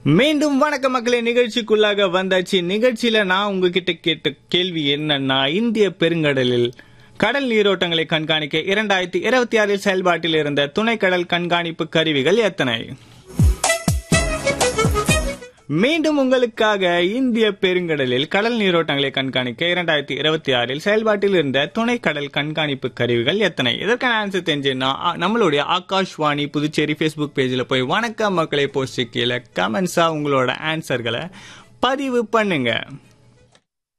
மீண்டும் வணக்க மக்களே நிகழ்ச்சிக்குள்ளாக வந்தாச்சு நிகழ்ச்சியில நான் உங்ககிட்ட கேட்ட கேள்வி என்னன்னா இந்திய பெருங்கடலில் கடல் நீரோட்டங்களை கண்காணிக்க இரண்டாயிரத்தி இருபத்தி ஆறில் செயல்பாட்டில் இருந்த துணை கடல் கண்காணிப்பு கருவிகள் எத்தனை மீண்டும் உங்களுக்காக இந்திய பெருங்கடலில் கடல் நீரோட்டங்களை கண்காணிக்க இரண்டாயிரத்தி இருபத்தி ஆறில் செயல்பாட்டில் இருந்த துணை கடல் கண்காணிப்பு கருவிகள் எத்தனை இதற்கான ஆன்சர் தெரிஞ்சுன்னா அ, நம்மளுடைய ஆகாஷ்வாணி புதுச்சேரி ஃபேஸ்புக் பேஜில் போய் வணக்கம் மக்களை போஸ்ட் கீழே கமெண்ட்ஸா உங்களோட ஆன்சர்களை பதிவு பண்ணுங்க